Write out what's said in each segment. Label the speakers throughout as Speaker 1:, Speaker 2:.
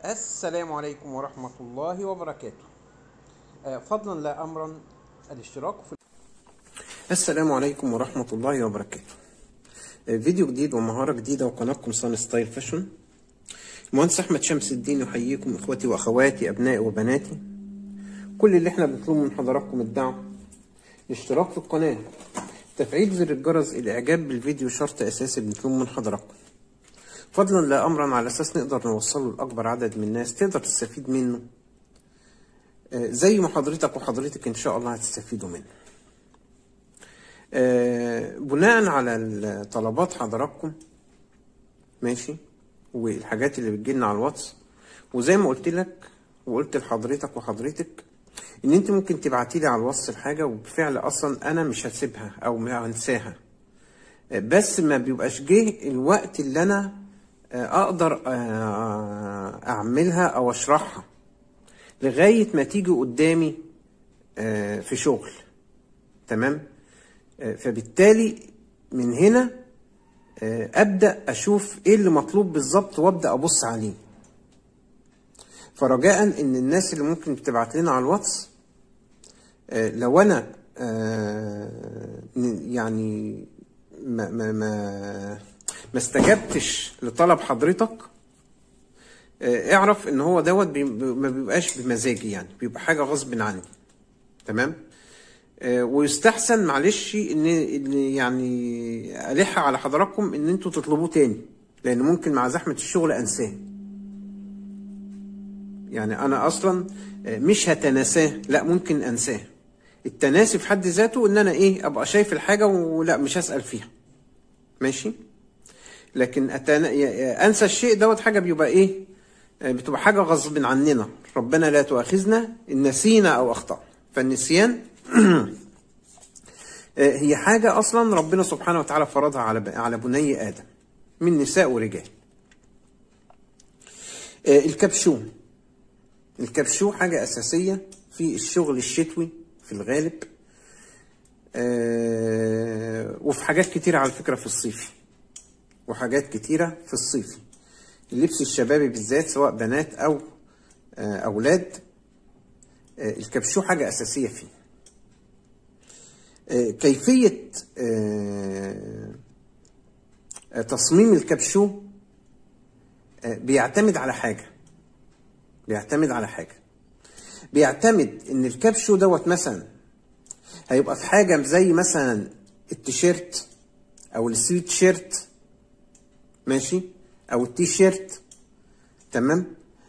Speaker 1: السلام عليكم ورحمة الله وبركاته آه، فضلا لا أمرا الاشتراك في السلام عليكم ورحمة الله وبركاته آه، فيديو جديد ومهارة جديدة وقناتكم صان ستايل فاشن المهندس أحمد شمس الدين يحييكم إخوتي وأخواتي أبنائي وبناتي كل اللي احنا بنطلبه من حضراتكم الدعم الاشتراك في القناة تفعيل زر الجرس الإعجاب بالفيديو شرط أساسي بنطلبه من حضراتكم فضلا لا امرا على اساس نقدر نوصله لاكبر عدد من الناس تقدر تستفيد منه آه، زي ما حضرتك وحضرتك ان شاء الله هتستفيدوا منه آه، بناء على طلبات حضراتكم ماشي والحاجات اللي بتجيلنا على الواتس وزي ما قلت لك وقلت لحضرتك وحضرتك ان انت ممكن تبعتي لي على الواتس الحاجه وبالفعل اصلا انا مش هسيبها او هنساها آه، بس ما بيبقاش جه الوقت اللي انا اقدر اعملها او اشرحها لغايه ما تيجي قدامي في شغل تمام فبالتالي من هنا ابدا اشوف ايه اللي مطلوب بالظبط وابدا ابص عليه فرجاء ان الناس اللي ممكن تبعت لنا على الواتس لو انا يعني ما ما ما ما استجبتش لطلب حضرتك اه اعرف ان هو دوت بي ما بيبقاش بمزاجي يعني بيبقى حاجه غصب عني تمام اه ويستحسن معلش ان ان يعني الح على حضراتكم ان انتوا تطلبوه تاني لان ممكن مع زحمه الشغل انساه يعني انا اصلا مش هتناساه لا ممكن انساه التناسي في حد ذاته ان انا ايه ابقى شايف الحاجه ولا مش هسال فيها ماشي لكن أتنا... انسى الشيء دوت حاجه بيبقى ايه بتبقى حاجه غصب عننا ربنا لا تؤاخذنا ان نسينا او اخطانا فالنسيان هي حاجه اصلا ربنا سبحانه وتعالى فرضها على على بني ادم من نساء ورجال الكبشون الكبشو حاجه اساسيه في الشغل الشتوي في الغالب وفي حاجات كتيره على فكره في الصيفي وحاجات كتيرة في الصيف اللبس الشبابي بالذات سواء بنات أو أولاد الكبشو حاجة أساسية فيه كيفية تصميم الكبشو بيعتمد على حاجة بيعتمد على حاجة بيعتمد ان الكبشو دوت مثلا هيبقى في حاجة زي مثلا التيشيرت او السويت شيرت ماشي او التي شيرت تمام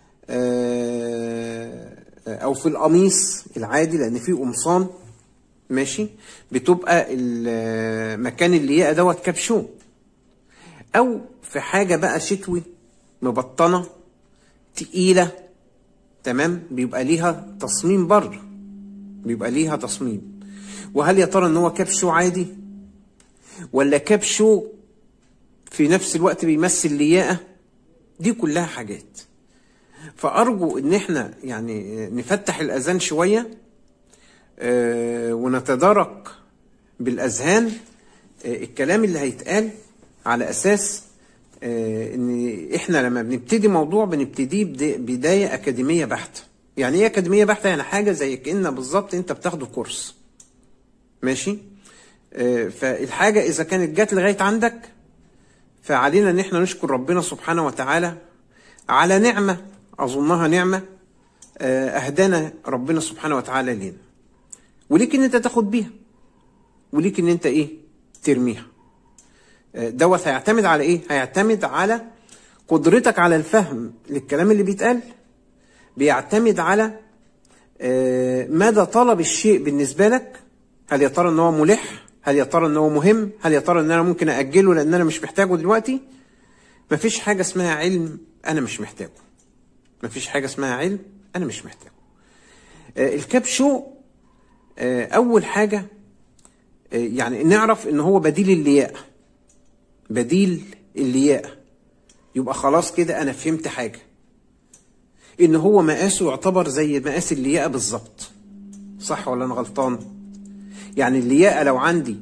Speaker 1: آه او في القميص العادي لان فيه قمصان ماشي بتبقى مكان اللياقه دوت كبشون او في حاجه بقى شتوي مبطنه تقيله تمام بيبقى ليها تصميم بره بيبقى ليها تصميم وهل يا ترى ان هو كبشو عادي ولا كبشو في نفس الوقت بيمثل لياقة دي كلها حاجات فأرجو إن إحنا يعني نفتح الأذان شوية آه ونتدارك بالأذهان آه الكلام اللي هيتقال على أساس آه إن إحنا لما بنبتدي موضوع بنبتديه بداية أكاديمية بحتة يعني إيه أكاديمية بحتة؟ يعني حاجة زي كأن بالظبط أنت بتاخده كورس ماشي فالحاجة إذا كانت جت لغاية عندك فعلينا ان احنا نشكر ربنا سبحانه وتعالى على نعمة اظنها نعمة اهدانا ربنا سبحانه وتعالى لينا وليك ان انت تاخد بيها وليك ان انت ايه ترميها دوت هيعتمد على ايه هيعتمد على قدرتك على الفهم للكلام اللي بيتقال بيعتمد على مدى طلب الشيء بالنسبة لك هل يا ترى ان هو ملح هل يا ترى ان هو مهم هل يا ترى ان انا ممكن اجله لان انا مش محتاجه دلوقتي مفيش حاجه اسمها علم انا مش محتاجه مفيش حاجه اسمها علم انا مش محتاجه آه الكبشو آه اول حاجه آه يعني نعرف ان هو بديل اللياقه بديل اللياقه يبقى خلاص كده انا فهمت حاجه ان هو مقاسه يعتبر زي مقاس اللياقه بالظبط صح ولا انا غلطان يعني اللياقة لو عندي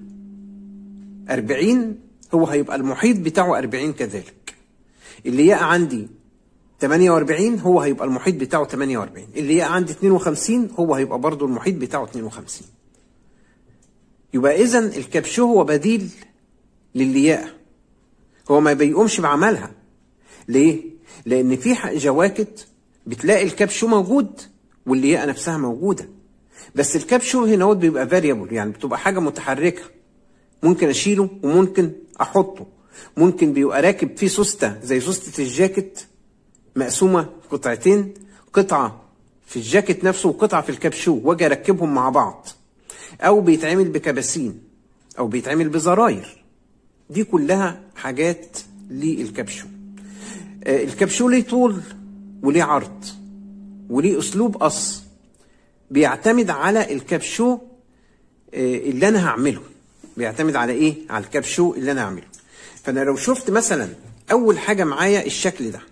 Speaker 1: أربعين هو هيبقى المحيط بتاعه أربعين كذلك اللياقة عندي 48 هو هيبقى المحيط بتاعه 48 اللي هي عندي 52 هو هيبقى برضو المحيط بتاعه 52 يبقى اذا الكبشو هو بديل للياقة هو ما بيقومش بعملها ليه؟ لأن في جواكت بتلاقي الكبشو موجود واللياقة نفسها موجودة بس الكبشو هنا هو بيبقى فاريبل يعني بتبقى حاجة متحركة ممكن أشيله وممكن أحطه ممكن بيبقى راكب فيه سوستة زي سوستة الجاكيت مقسومة قطعتين قطعة في الجاكيت نفسه وقطعة في الكبشو واجي أركبهم مع بعض أو بيتعمل بكباسين أو بيتعمل بزراير دي كلها حاجات للكبشو الكبشو ليه طول وليه عرض وليه اسلوب قص بيعتمد على الكبشو اللي انا هعمله بيعتمد على ايه على الكبشو اللي انا هعمله فانا لو شفت مثلا اول حاجه معايا الشكل ده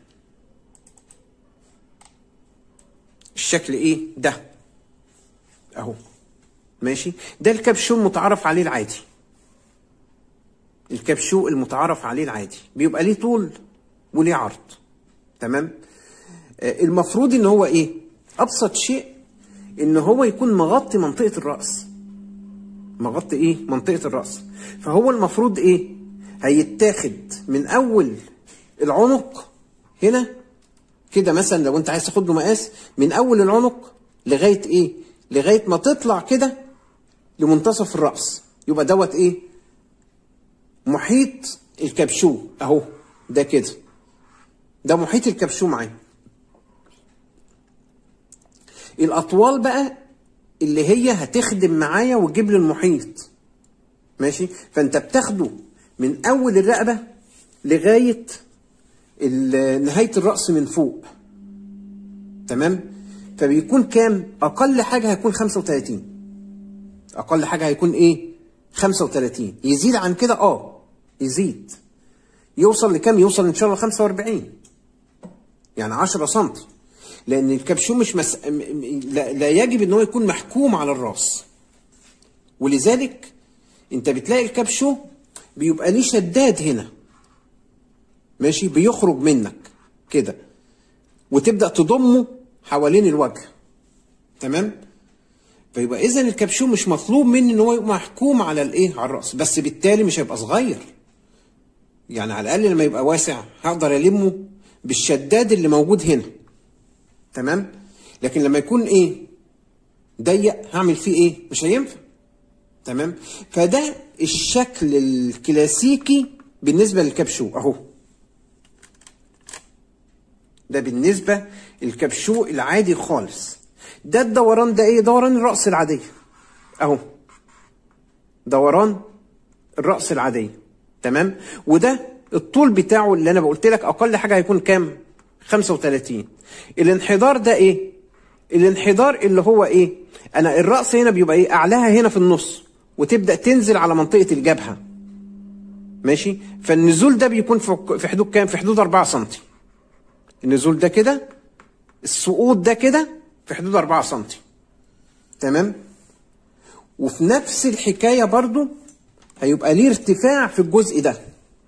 Speaker 1: الشكل ايه ده اهو ماشي ده الكبشو المتعارف عليه العادي الكبشو المتعارف عليه العادي بيبقى ليه طول وليه عرض تمام آه المفروض ان هو ايه ابسط شيء ان هو يكون مغطي منطقه الراس مغطي ايه منطقه الراس فهو المفروض ايه هيتاخد من اول العنق هنا كده مثلا لو انت عايز تاخد له مقاس من اول العنق لغايه ايه لغايه ما تطلع كده لمنتصف الراس يبقى دوت ايه محيط الكبشو اهو ده كده ده محيط الكبشو معايا الاطوال بقى اللي هي هتخدم معايا وتجيب لي المحيط ماشي فانت بتاخده من اول الرقبه لغايه نهايه الراس من فوق تمام فبيكون كام اقل حاجه هيكون 35 اقل حاجه هيكون ايه 35 يزيد عن كده اه يزيد يوصل لكام يوصل ان شاء الله 45 يعني 10 سم لان الكبشوم مش مس... لا... لا يجب ان هو يكون محكوم على الراس ولذلك انت بتلاقي الكبشو بيبقى ليه شداد هنا ماشي بيخرج منك كده وتبدا تضمه حوالين الوجه تمام فيبقى اذا الكبشو مش مطلوب مني ان هو يبقى محكوم على الايه على الراس بس بالتالي مش هيبقى صغير يعني على الاقل لما يبقى واسع هقدر المه بالشداد اللي موجود هنا تمام لكن لما يكون ايه ضيق هعمل فيه ايه مش هينفع تمام فده الشكل الكلاسيكي بالنسبه للكبشو اهو ده بالنسبه للكبشو العادي خالص ده الدوران ده ايه دوران الراس العاديه اهو دوران الراس العاديه تمام وده الطول بتاعه اللي انا قلت لك اقل حاجه هيكون كام 35 الانحدار ده ايه الانحدار اللي هو ايه انا الراس هنا بيبقى ايه اعلاها هنا في النص وتبدا تنزل على منطقه الجبهه ماشي فالنزول ده بيكون في حدود كام في حدود 4 سم النزول ده كده السقوط ده كده في حدود 4 سم تمام وفي نفس الحكايه برضو هيبقى ليه ارتفاع في الجزء ده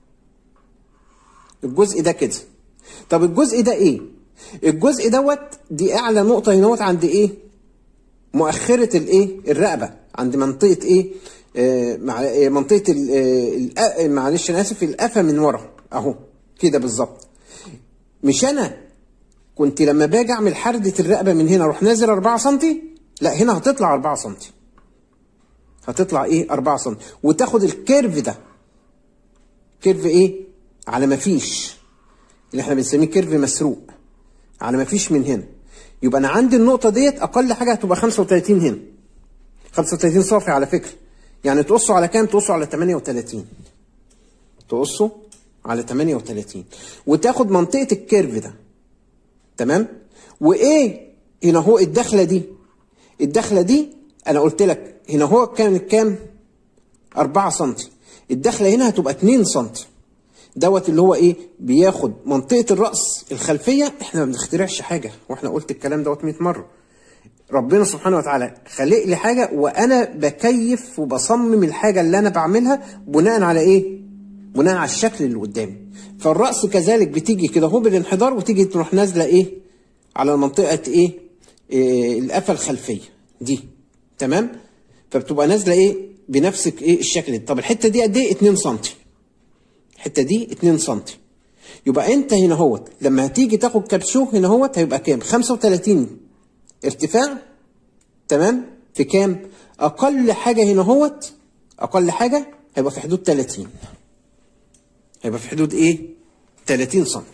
Speaker 1: الجزء ده كده طب الجزء ده ايه الجزء دوت دي اعلى نقطه هنا عند ايه مؤخره الايه الرقبه عند منطقه ايه آه مع آه منطقه آه معلش انا اسف القفا من ورا اهو كده بالظبط مش انا كنت لما باجي اعمل حرده الرقبه من هنا اروح نازل 4 سم لا هنا هتطلع 4 سم هتطلع ايه 4 سم وتاخد الكيرف ده كيرف ايه على ما فيش اللي احنا بنسميه كيرف مسروق على ما فيش من هنا يبقى انا عندي النقطه ديت اقل حاجه هتبقى 35 هنا 35 صافي على فكره يعني تقصه على كام تقصه على 38 تقصه على 38 وتاخد منطقه الكيرف ده تمام وايه هنا هو الدخله دي الدخله دي انا قلت لك هنا هو كانت كام 4 سم الدخله هنا هتبقى 2 سم دوت اللي هو ايه بياخد منطقه الراس الخلفيه احنا ما بنخترعش حاجه واحنا قلت الكلام دوت 100 مره ربنا سبحانه وتعالى خلق لي حاجه وانا بكيف وبصمم الحاجه اللي انا بعملها بناء على ايه بناء على الشكل اللي قدامي فالراس كذلك بتيجي كده اهو بالانحدار وتيجي تروح نازله ايه على منطقه ايه, إيه القفا الخلفيه دي تمام فبتبقى نازله ايه بنفس ايه الشكل ده طب الحته دي قد ايه 2 سم الحته دي 2 سم يبقى انت هنا اهوت لما هتيجي تاخد كبشوه هنا اهوت هيبقى كام 35 ارتفاع تمام في كام اقل حاجه هنا اهوت اقل حاجه هيبقى في حدود 30 هيبقى في حدود ايه 30 سم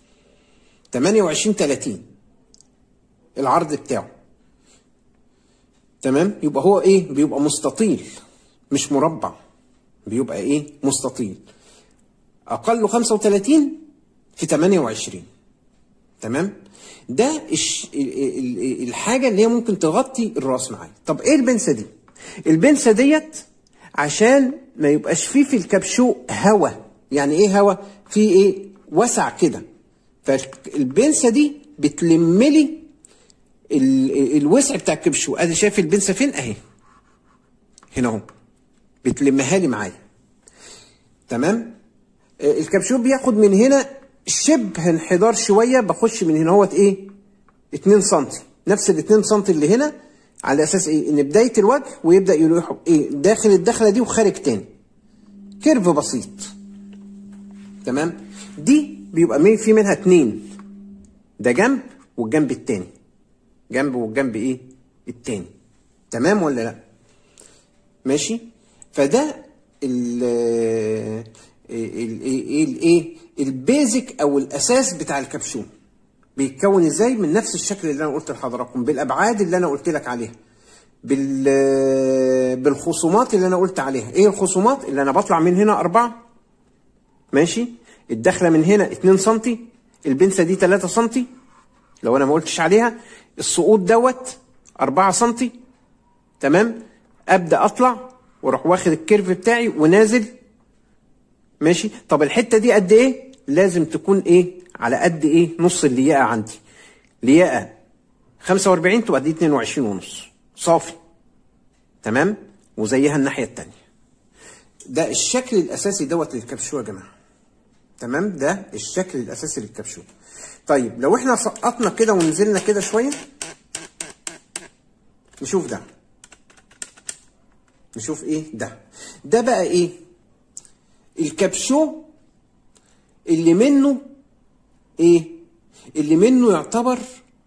Speaker 1: 28 30 العرض بتاعه تمام يبقى هو ايه بيبقى مستطيل مش مربع بيبقى ايه مستطيل اقله 35 في 28 تمام ده الش... الحاجه اللي هي ممكن تغطي الراس معايا طب ايه البنسه دي البنسه ديت عشان ما يبقاش فيه في الكبشو هوا يعني ايه هوا في ايه وسع كده فالبنسه دي بتلم لي ال... الوسع بتاع الكبشو ادي شايف البنسه فين اهي هنا اهو بتلمها لي معايا تمام الكبشوب بياخد من هنا شبه انحدار شويه بخش من هنا اهوت ايه 2 سم نفس ال 2 سم اللي هنا على اساس ايه ان بدايه الوجه ويبدا يروح ايه داخل الدخله دي وخارج تاني كيرف بسيط تمام دي بيبقى في منها اتنين ده جنب والجنب التاني جنب والجنب ايه التاني تمام ولا لا ماشي فده ال الايه البيزك او الاساس بتاع الكبسول بيتكون ازاي من نفس الشكل اللي انا قلت لحضراتكم بالابعاد اللي انا قلت لك عليها بال بالخصومات اللي انا قلت عليها ايه الخصومات اللي انا بطلع من هنا أربعة ماشي الدخله من هنا 2 سم البنسه دي 3 سم لو انا ما قلتش عليها السقوط دوت 4 سم تمام ابدا اطلع واروح واخد الكيرف بتاعي ونازل ماشي طب الحته دي قد ايه لازم تكون ايه على قد ايه نص اللياقه عندي لياقه 45 تبقى دي 22 ونص صافي تمام وزيها الناحيه الثانيه ده الشكل الاساسي دوت للكبشوه يا جماعه تمام ده الشكل الاساسي للكبشوه طيب لو احنا سقطنا كده ونزلنا كده شويه نشوف ده نشوف ايه ده ده بقى ايه الكبشو اللي منه ايه اللي منه يعتبر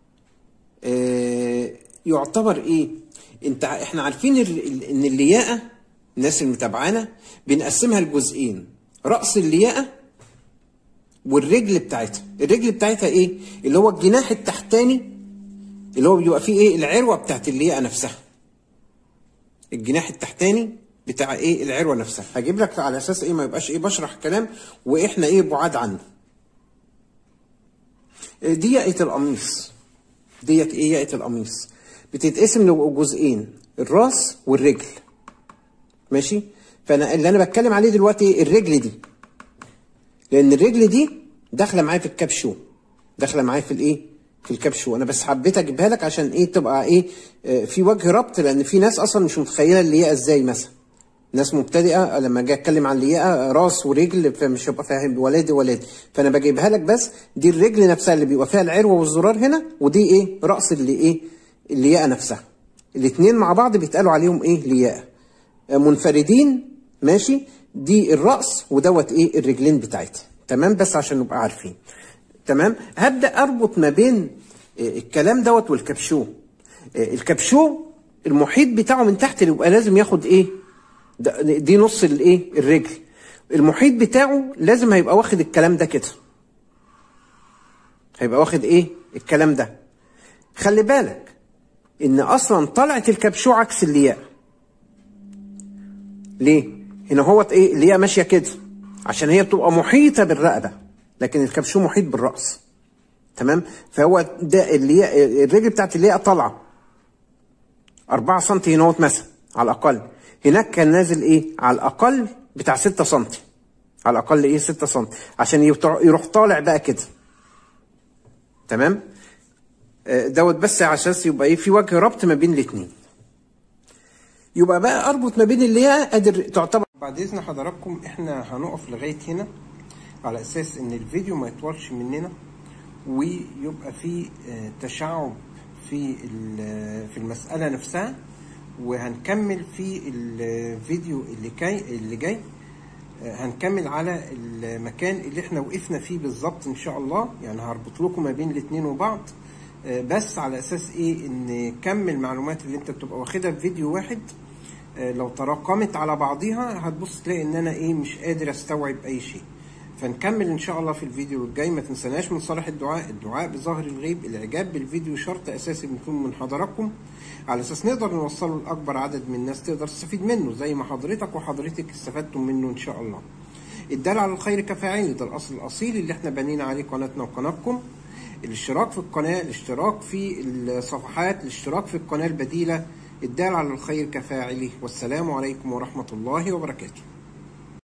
Speaker 1: آه يعتبر ايه انت احنا عارفين ان اللياقه الناس المتابعانا بنقسمها لجزئين راس اللياقه والرجل بتاعتها الرجل بتاعتها ايه اللي هو الجناح التحتاني اللي هو بيبقى فيه ايه العروه بتاعت اللياقه نفسها الجناح التحتاني بتاع ايه العروه نفسها هجيب لك على اساس ايه ما يبقاش ايه بشرح كلام واحنا ايه بعاد عنه دي ياقه القميص ديت ايه ياقه القميص بتتقسم لجزئين الراس والرجل ماشي فانا اللي انا بتكلم عليه دلوقتي ايه الرجل دي لان الرجل دي داخله معايا في الكبشو داخله معايا في الايه في الكبشو انا بس حبيت اجيبها لك عشان ايه تبقى ايه آه في وجه ربط لان في ناس اصلا مش متخيله اللياقه ازاي مثلا ناس مبتدئه لما اجي اتكلم عن اللياقه راس ورجل فمش هبقى فاهم ولادي ولادي فانا بجيبها لك بس دي الرجل نفسها اللي بيبقى فيها العروه والزرار هنا ودي ايه راس اللي ايه اللياقه نفسها الاثنين مع بعض بيتقالوا عليهم ايه لياقه منفردين ماشي دي الراس ودوت ايه الرجلين بتاعتها تمام بس عشان نبقى عارفين تمام هبدا اربط ما بين الكلام دوت والكبشو الكبشو المحيط بتاعه من تحت يبقى لازم ياخد ايه دي نص الايه الرجل المحيط بتاعه لازم هيبقى واخد الكلام ده كده هيبقى واخد ايه الكلام ده خلي بالك ان اصلا طلعت الكبشو عكس الياء ليه هنا هو ايه الياء ماشيه كده عشان هي بتبقى محيطه بالرقبه لكن الكبشو محيط بالراس تمام فهو ده الياء الرجل بتاعت الياء طالعه 4 سم هنا مثلا على الاقل هناك كان نازل ايه على الاقل بتاع 6 سم على الاقل ايه 6 سم عشان يروح طالع بقى كده تمام دوت بس عشان يبقى ايه في وجه ربط ما بين الاثنين يبقى بقى اربط ما بين اللي هي قادر تعتبر بعد اذن حضراتكم احنا هنقف لغايه هنا على اساس ان الفيديو ما يطولش مننا ويبقى في آه، تشعب في ال- في المساله نفسها وهنكمل في الفيديو اللي جاي اللي جاي آه، هنكمل على المكان اللي احنا وقفنا فيه بالظبط ان شاء الله يعني هربط لكم ما بين الاتنين وبعض آه، بس على اساس ايه ان كم المعلومات اللي انت بتبقى واخدها في فيديو واحد آه، لو تراكمت على بعضيها هتبص تلاقي ان انا ايه مش قادر استوعب اي شيء فنكمل ان شاء الله في الفيديو الجاي ما تنسناش من صالح الدعاء الدعاء بظاهر الغيب الاعجاب بالفيديو شرط اساسي بيكون من حضراتكم على اساس نقدر نوصله لاكبر عدد من الناس تقدر تستفيد منه زي ما حضرتك وحضرتك استفدتم منه ان شاء الله الدال على الخير كفاعله ده الاصل الاصيل اللي احنا بنينا عليه قناتنا وقناتكم الاشتراك في القناه الاشتراك في الصفحات الاشتراك في القناه البديله الدال على الخير كفاعله والسلام عليكم ورحمه الله وبركاته